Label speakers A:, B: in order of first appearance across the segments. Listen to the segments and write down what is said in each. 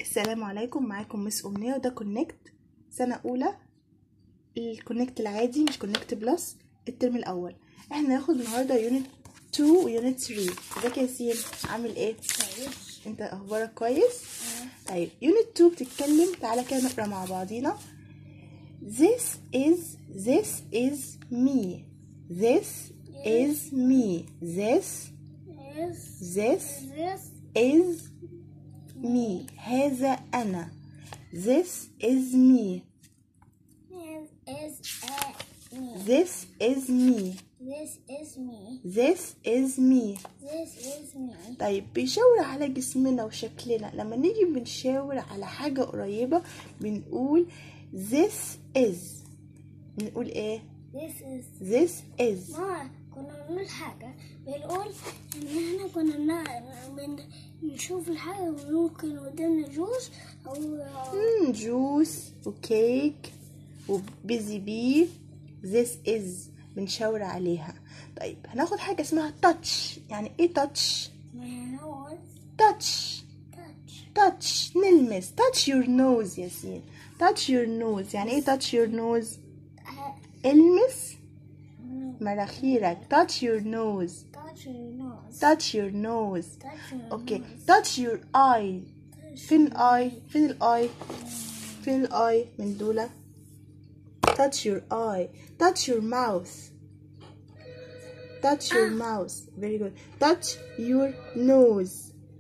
A: السلام عليكم معاكم مس أمنية وده كونكت سنة أولى الكونكت العادي مش كونكت بلس الترم الأول احنا هناخد النهاردة يونت 2 ويونت 3 ازيك يا ياسين عامل ايه؟ انت اخبارك كويس؟ طيب يونت 2 بتتكلم تعالى كده نقرا مع بعضينا This is this is me This is me This
B: is
A: this
B: this
A: is me هذا أنا This is me
B: is is uh, me.
A: This is me
B: This is me.
A: This is me
B: This is me.
A: طيب بيشاور على جسمنا وشكلنا لما نيجي بنشاور على حاجة قريبة بنقول this is بنقول ايه
B: This is
A: this is
B: ما كنا بنقول حاجة بنقول إن إحنا كنا بنا- بن- بنشوف الحاجة ممكن قدامنا جوز أو
A: مم، جوس وكيك وبيزي بي this is بنشاور عليها طيب هناخد حاجة اسمها touch يعني ايه touch
B: نقول
A: touch
B: touch
A: touch نلمس touch your nose ياسين touch your nose يعني ايه touch your nose المس مناخيرك touch your nose
B: touch your nose
A: touch your nose
B: touch your
A: اوكي
B: nose
A: touch your eye فين الاي فين الاي فين الاي من دول touch your eye touch your mouth touch your mouth very good touch your nose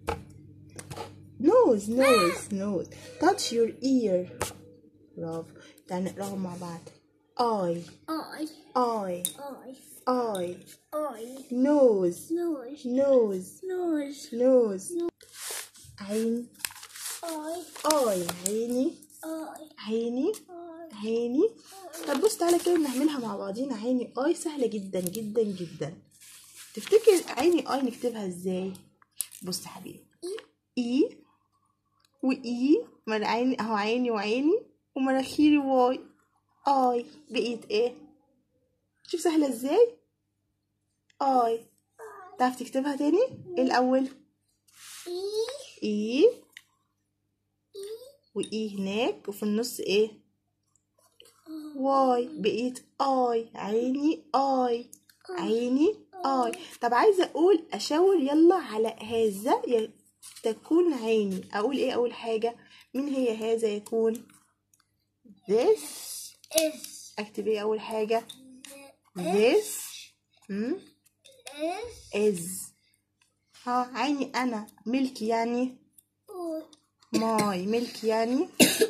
A: nose nose nose touch your ear برافو تعالى نقراهم مع بعض eye
B: eye
A: eye
B: eye
A: eye
B: eye
A: nose
B: nose
A: nose
B: nose
A: nose عين
B: eye
A: eye عيني
B: eye
A: عيني
B: eye
A: عيني طب بص تعالى كده نعملها مع بعضينا عيني اي سهلة جدا جدا جدا تفتكر عيني اي نكتبها ازاي بص يا حبيبي اي واي من عيني اهو عيني وعيني ومناخيري واي اي بقيت ايه شوف سهلة ازاي اي تعرف تكتبها تاني ايه الاول
B: e
A: اي واي هناك وفي النص ايه واي بقيت اي عيني اي عيني اي طب عايزه اقول اشاور يلا على هذا ي- تكون عيني اقول ايه اول حاجه مين هي هذا يكون this
B: is
A: اكتب ايه اول حاجه this hmm?
B: is
A: is ها عيني انا ملكي يعني ماي ملكي يعني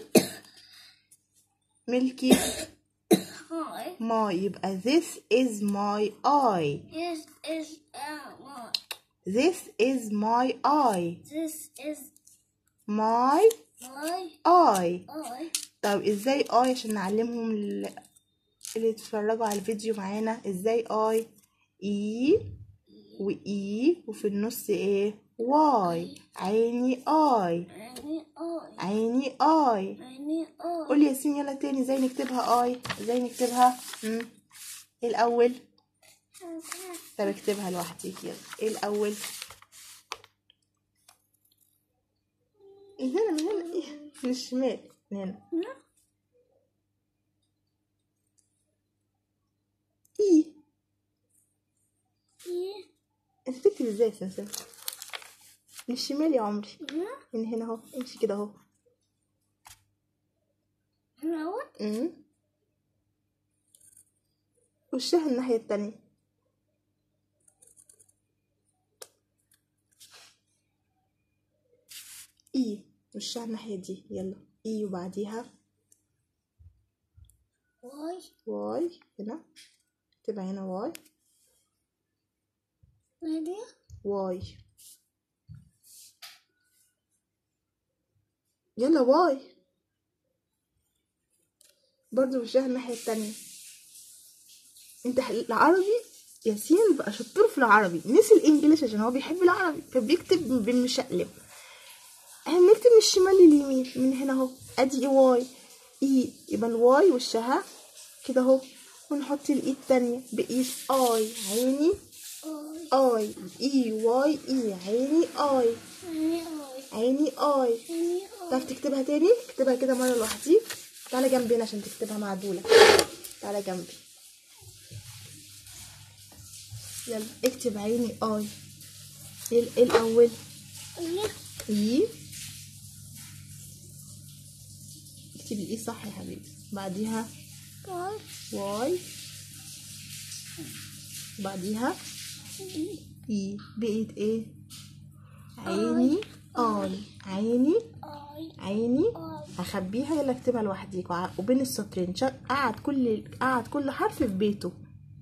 A: ملكي
B: eye
A: ماي يبقى this is my eye
B: this is uh,
A: this is my eye
B: this is
A: my
B: my
A: eye
B: eye
A: طب ازاي اي عشان نعلمهم ال- اللي يتفرجوا على الفيديو معانا ازاي اي اي واي وفي النص ايه واي عيني اي
B: يعني eye
A: عيني اي
B: يعني eye
A: قول ياسين يلا تاني ازاي نكتبها اي ازاي نكتبها مم. ايه الاول طب اكتبها لوحدك يلا ايه الاول من هنا من هنا إيه؟ من الشمال من هنا ايه
B: e
A: انت بتكتب ازاي اساسا من الشمال يا عمري من هنا اهو امشي كده اهو
B: نقول
A: أمم. وشها الناحية التانية اي وشها الناحية دي يلا اي وبعديها
B: واي
A: واي هنا تبقى هنا واي
B: نادي
A: واي يلا واي برضو وشها الناحية التانية انت ح- العربي ياسين بقى شطور في العربي نسي الانجليش عشان هو بيحب العربي فبيكتب بالمشقلب احنا بنكتب من الشمال لليمين من هنا اهو ادي واي اي يبقى الواي وشها كده اهو ونحط الاي التانية بقيت اي عيني
B: اي
A: اي اي واي اي عيني اي
B: يعني اي
A: عيني اي
B: عيني
A: تعرف تكتبها تاني اكتبها كده مرة لوحديك تعالى جنبي هنا عشان تكتبها معدولة تعالى جنبي يلا اكتب عيني اي ايه ال- إيه الاول
B: اي
A: اي اكتب الاي صح يا حبيبي بعديها
B: اي
A: واي بعديها اي بقيت ايه عيني اي عيني
B: اي
A: عيني
B: اي
A: هخبيها يلا اكتبها لوحديك وع- وبين السطرين شا- قعد كل قعد كل حرف في بيته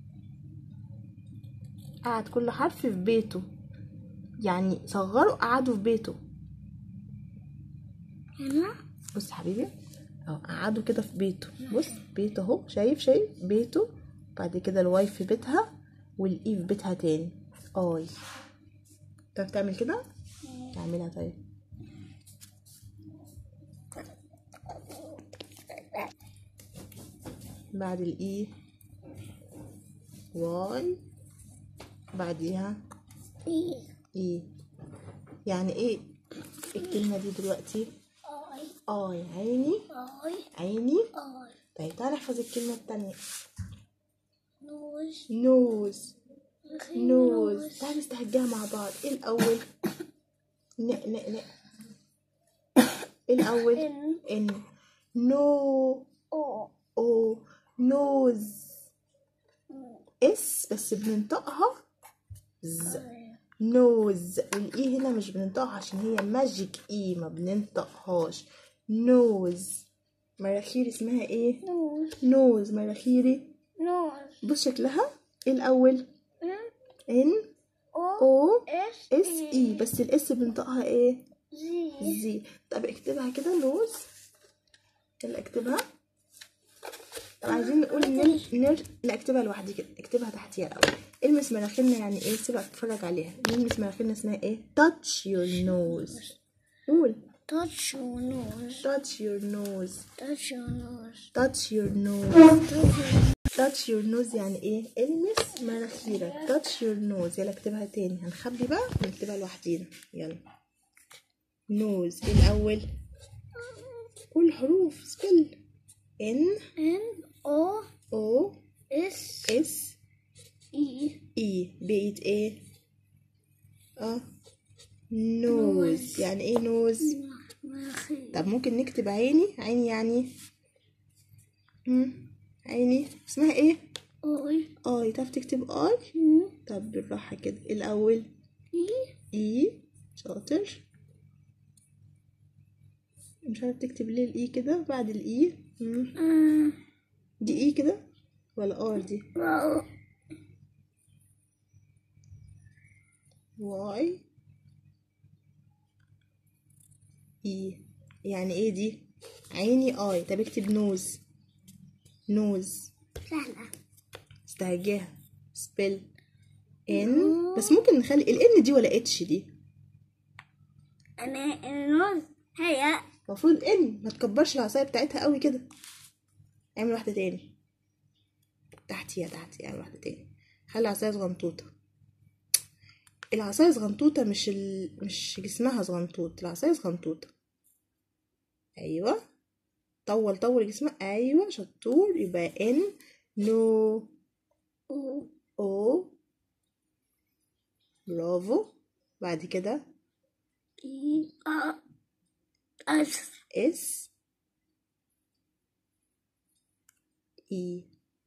A: قعد كل حرف في بيته يعني صغروا قعدوا في بيته
B: هنا
A: بص يا حبيبي اهو قعدوا كده في بيته بص بيته اهو شايف شايف بيته بعد كده الواي في بيتها والاي في بيتها تاني اي تعرف تعمل كده اعملها طيب بعد الاي واي بعديها
B: اي
A: اي يعني ايه الكلمة دي دلوقتي
B: اي
A: اي عيني
B: اي
A: عيني
B: اي
A: طيب تعالى نحفظ الكلمة التانية
B: نوز
A: نوز
B: أخي
A: نوز تعالى نستهجاها مع بعض ايه الأول ن ن ن ايه الأول
B: إن.
A: ان نو
B: او
A: او نوز اس بس بننطقها ز نوز والاي هنا مش بننطقها عشان هي ماجيك اي ما بننطقهاش نوز مراخير اسمها ايه
B: نوز
A: نوز مراخيري
B: نوز
A: بص شكلها ايه الاول
B: إن.
A: ان
B: او
A: او
B: اس
A: اس اي بس الاس بنطقها ايه
B: زي
A: زي طب اكتبها كده نوز يلا اكتبها طب عايزين نقول نر نر لا اكتبها لوحدي كده اكتبها تحتيها الاول المس مناخيرنا يعني ايه سيبك اتفرج عليها نلمس مناخيرنا اسمها ايه touch your nose قول
B: touch your nose
A: touch your nose
B: touch your nose
A: touch your nose
B: touch your
A: touch your nose يعني ايه المس مناخيرك touch your nose يلا اكتبها تاني هنخبي بقى ونكتبها لوحدينا يلا nose ايه الاول قول الحروف سبل ان
B: N O
A: او
B: S
A: اس
B: E
A: اي بقيت ايه اه نوز يعني ايه نوز
B: مناخير
A: طب ممكن نكتب عيني عيني يعني مم. عيني اسمها ايه
B: أي
A: اي تعرف تكتب اي
B: م
A: طب بالراحة كده الأول
B: E
A: اي شاطر مش عارف تكتب ليه الاي كده بعد الاي مم.
B: آه.
A: دي اي كده ولا ار دي
B: واو.
A: واي اي يعني ايه دي عيني اي طب اكتب نوز نوز
B: سهلة
A: استهجاها سبيل ان بس ممكن نخلي الان دي ولا اتش دي
B: أنا النوز هي
A: المفروض ان ما تكبرش العصايه بتاعتها قوي كده اعمل واحده تاني تحتيها تحتي اعمل واحده تاني خلي العصايه صغنطوطه العصايه صغنطوطه مش ال... مش جسمها صغنطوط العصايه صغنطوطه ايوه طول طول جسمها ايوه شطور يبقى ان نو
B: أو
A: او برافو بعد كده
B: إي أ أس
A: اس اي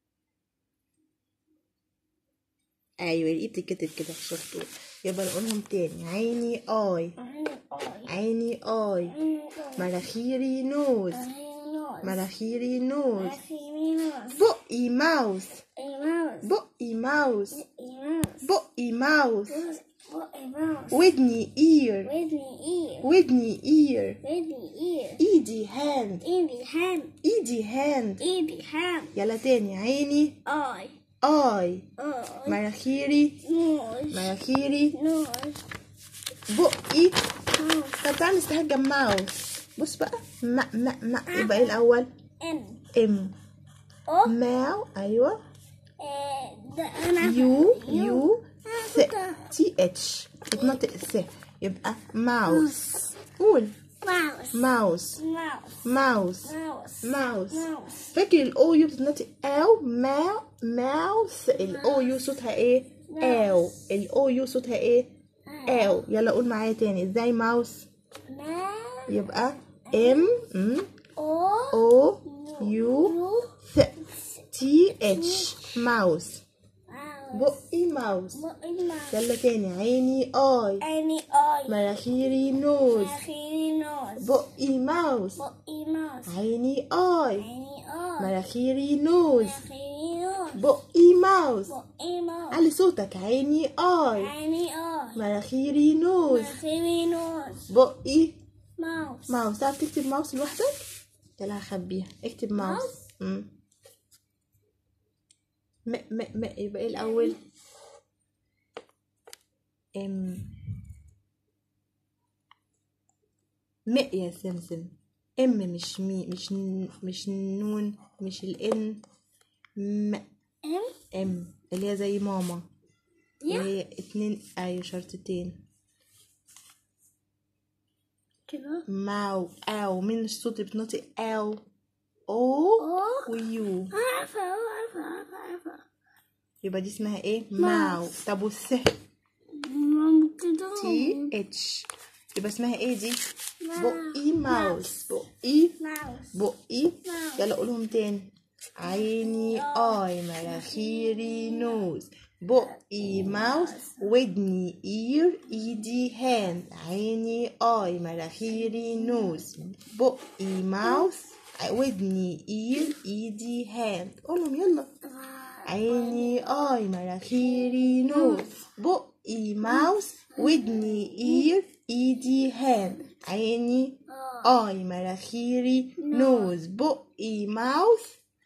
A: ايوه الاي بتتكتب كده شطور يبقى نقولهم تاني عيني اي عيني اي مناخيري نوز مناخيري نوز بقي ماوس بقي ماوس بقي ماوس ودني اير ودني اير ايدي هاند ايدي هاند يلا تاني عيني اي مناخيري مناخيري بقي طب تعالى نستهجى ماوس بص بقى ما ما ما يبقى ايه الاول ام ماو ايوه يو يو ث تي اتش تتنطق ث يبقى ماوس قول
B: mouse
A: ماوس
B: mouse
A: ماوس
B: mouse
A: ماوس
B: mouse
A: فاكر الاو يو بتتنطق او ما ماوس الاو يو صوتها ايه او الاو يو صوتها ايه او يلا قول معايا تاني ازاي ماوس
B: mouse
A: يبقى ام ام
B: او
A: او يو
B: يو
A: ث تي اتش ماوس
B: mouse
A: بقي ماوس
B: mouse
A: يلا تاني عيني اي
B: any eye
A: مناخيري نوز
B: أخيري nose
A: بقي ماوس
B: بقي mouse
A: عيني اي
B: any eye
A: مناخيري نوز
B: أخيري nose
A: بقي ماوس
B: بقي mouse
A: علي صوتك عيني اي
B: any eye
A: مناخيري نوز
B: أخيري nose
A: بقي
B: mouse
A: ماوس تعرف تكتب ماوس لوحدك يلا هخبيها اكتب ماوس
B: ماوس؟
A: مم. م م م يبقى ايه الاول ام م يا سمسم ام مش مي مش ن- مش نون مش الان م
B: M
A: ام اللي هي زي ماما اللي
B: يا
A: هي اتنين ايوه شرطتين
B: كده
A: ماو او مين الصوت اللي بتنطق او او
B: أو
A: ويو
B: عارفة عارفة عارفة عارفة
A: يبقى دي اسمها ايه ماو طب والس
B: ممكن
A: تي اتش يبقى اسمها ايه دي بقي ماوس بقي
B: mouse
A: بقي يلا قولهم تاني عيني اي مناخيري نوز بقي ماوس ودني اير ايدي هاند عيني اي مناخيري نوز بقي ماوس ودني اير ايدي هاند قولهم يلا عيني اي مناخيري نوز بقي ماوس ودني اير ايدي هاند عيني اي مناخيري نوز بقي ماوس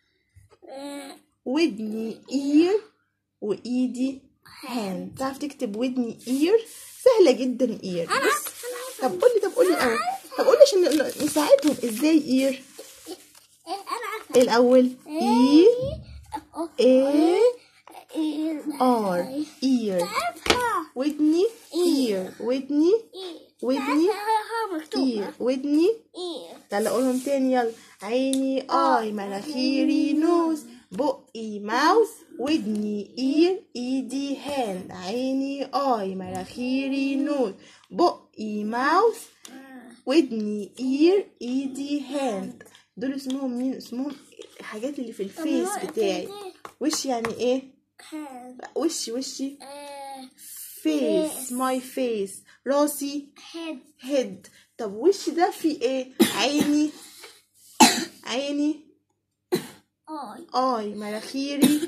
A: ودني اير وايدي هاند تعرف تكتب ودني اير سهله جدا اير بص طب قولي طب قولي الاول طب قولي عشان ن- نساعدهم ازاي اير
B: أنا عارفة
A: الاول اي ايه
B: إيه
A: ار اير
B: عارفة
A: ودني اير ودني
B: إيه
A: ودني
B: ها مكتوبة
A: اير ودني
B: إيه
A: يلا قولهم تاني يلا عيني اي مناخيري نوز بقي ماوس ودني اير ايدي هاند عيني اي مناخيري نوز بقي ماوس ودني اير ايدي هاند دول اسمهم مين اسمهم الحاجات اللي في الفيس بتاعي وش يعني ايه
B: هاد
A: وشي وشي
B: آه،
A: فيس ماي فيس راسي
B: هاد
A: هيد طب وشي ده فيه ايه عيني عيني
B: اي
A: اي مناخيري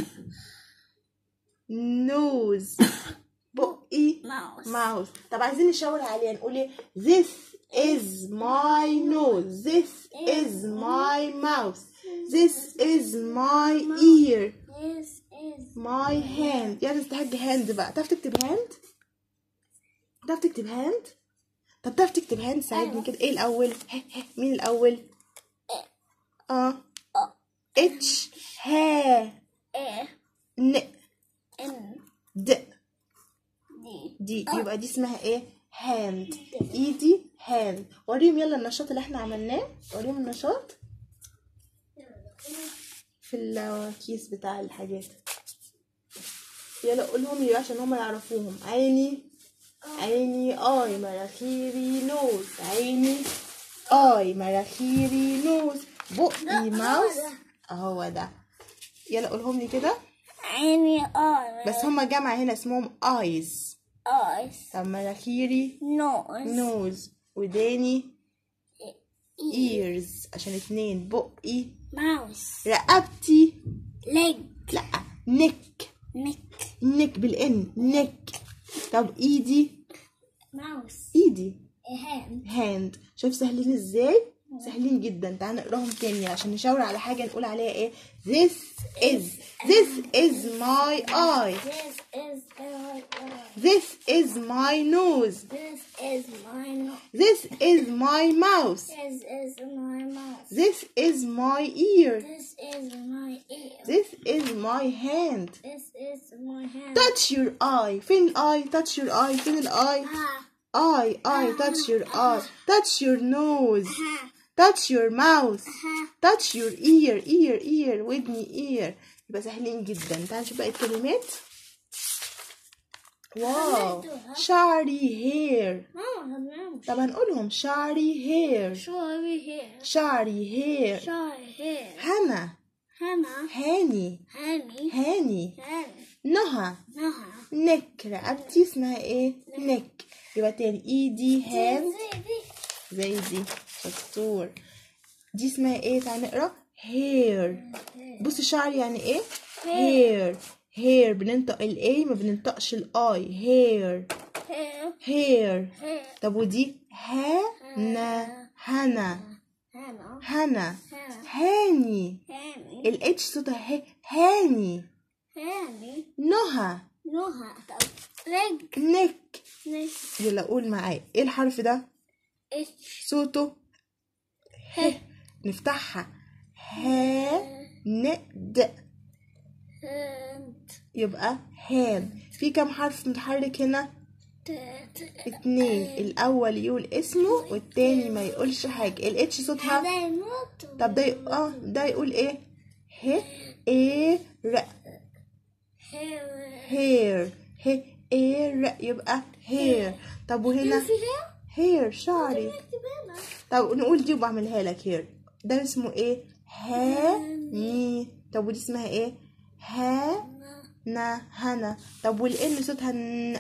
A: نوز بقي
B: ماوس
A: ماوس طب عايزين نشاور عليها نقول ايه this is my nose this is my mouth this is my ear
B: this is
A: my hand يعني تستحق هاند بقى تعرف تكتب هاند تعرف تكتب هاند طب تعرف تكتب هاند ساعدني كده ايه الاول ه ه مين الاول اه اتش ها
B: ايه
A: ن
B: ان
A: د
B: دي
A: دي يبقى دي اسمها ايه هاند ايدي هاند وريهم يلا النشاط اللي احنا عملناه وريهم النشاط في الكيس بتاع الحاجات يلا قولهم يبقى عشان هما يعرفوهم عيني عيني اي مناخيري نوز عيني اي مناخيري نوز بقي ماوس اهو ده يلا قولهم لي كده
B: عيني اي
A: بس هما جمع هنا اسمهم ايز
B: ايس
A: طب مناخيري
B: نوز
A: نوز وداني ears عشان اتنين بقي
B: ماوس
A: رقبتي
B: ليج
A: لا نك
B: نك
A: نك بالان نك طب ايدي
B: ماوس
A: ايدي
B: هاند
A: هاند شوف سهلين ازاي سهلين جدا تعال نقراهم تاني عشان نشاور على حاجة نقول عليها ايه this is this is my eye
B: This is
A: this is
B: my eye.
A: my nose
B: This is my nose.
A: this is my mouth
B: This is my mouth.
A: this is my ear
B: This is my ear.
A: this is my hand
B: This is my hand.
A: touch your eye فين الاي touch your eye فين الاي
B: Ah,
A: eye eye touch your eye touch your nose
B: ها
A: touch your mouth
B: ها
A: touch your ear ear ear ودني ear يبقى سهلين جدا تعال نشوف بقى الكلمات واو
B: عملتوها.
A: شعري hair
B: ماما تمام
A: طب هنقولهم شعري hair
B: شعري هير
A: شعري hair
B: شعري هير
A: هنا
B: هنا
A: هاني
B: هاني
A: هاني
B: هاني
A: نهى
B: نهى
A: نك رقبتي اسمها ايه نك يبقى تاني ايدي هاند
B: زي دي
A: زي دي شطور دي اسمها ايه تعالى نقرا hair بص شعري يعني ايه hair hair بننطق الاي ما بننطقش الاي hair
B: هير
A: hair
B: هير
A: طب ودي هنا هنا
B: هنا
A: هنا
B: هنا
A: هاني
B: هاني
A: الاتش صوتها ه هاني
B: هاني
A: نهى
B: نهى طب رج
A: نك
B: نس
A: يلا قول معايا ايه الحرف ده
B: اتش
A: صوته ه نفتحها ها ن د
B: هند
A: يبقى هان في كم حرف متحرك هنا
B: ت ت
A: اتنين الاول يقول اسمه والتاني ما يقولش حاجه الاتش صوتها
B: هذا يموت
A: طب ده ي- اه ده يقول ايه ه ايه ر
B: هير
A: هير ه ايه ر يبقى هير طب وهنا
B: في هير
A: هير شعري
B: نكتب هنا
A: طب نقول دي وبعملها لك هير ده اسمه ايه هاني طب ودي اسمها ايه ها نا هنا طب والان صوتها ن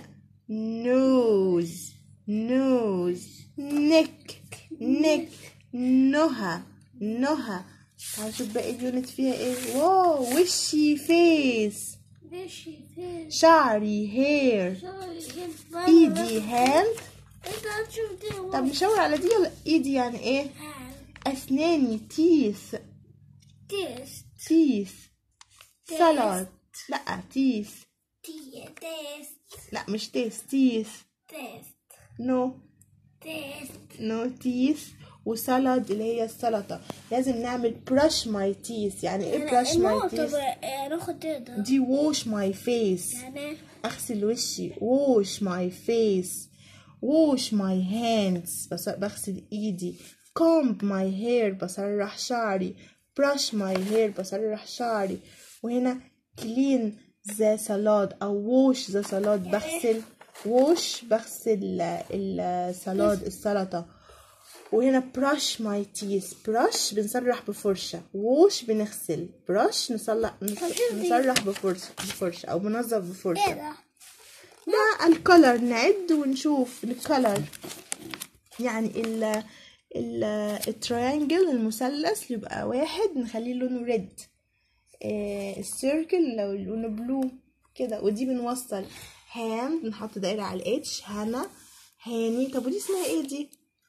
A: نوز نوز نك نك نهى نهى تعال نشوف باقي اليونت فيها ايه واو وشي فيس
B: بشي في
A: شعري هير
B: سوري
A: ايدي هاند
B: انت هتشوف دي
A: طب نشاور على دي ولا ايدي يعني ايه
B: هاند
A: اسناني تيث
B: تيست
A: تيث سلطة لا تيث
B: تي تيست
A: لا مش تيث تيث
B: تيست
A: نو
B: تيست
A: نو تيث وسلد اللي هي السلطة لازم نعمل brush my teeth يعني ايه brush my
B: طب
A: teeth
B: ناخد ده
A: دي wash my face
B: يعني
A: اغسل وشي wash my face wash my hands بس بغسل ايدي comb my hair بسرح شعري brush my hair بسرح شعري وهنا clean the salad او wash the salad بغسل wash بغسل السلاد السلطة وهنا brush my teeth brush بنسرح بفرشة wash بنغسل brush نصلح نسرح بفرشة بفرشة أو بنظف بفرشة
B: ايه ده
A: ده الكولر نعد ونشوف الكولر يعني ال ال التريانجل المثلث يبقى واحد نخليه لونه ريد آه السيركل لو لونه بلو كده ودي بنوصل هاند نحط دايرة على الاتش هنا هاني طب ودي اسمها ايه دي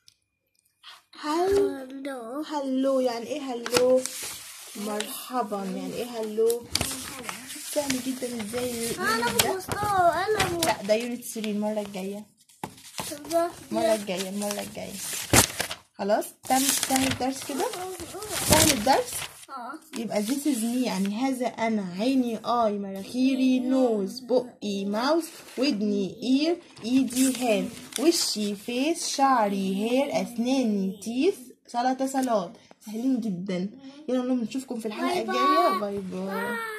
A: هل
B: لو
A: هلو يعني ايه هلو مرحبا يعني ايه هلو سهل جدا ازاي
B: انا
A: اليونت ده
B: بوصله انا
A: لا ده يونت 3 المرة الجاية
B: بوصله
A: المرة الجاية المرة الجاية خلاص تم سهل الدرس كده سهل الدرس
B: اه
A: يبقى this is me يعني هذا أنا عيني آي مناخيري نوز بقي ماوس ودني إير إيدي هاند وشي فيس شعري هير أسناني تيث سلطة سلاد سهلين جدا يلا نشوفكم في الحلقة
B: باي باي.
A: الجاية باي باي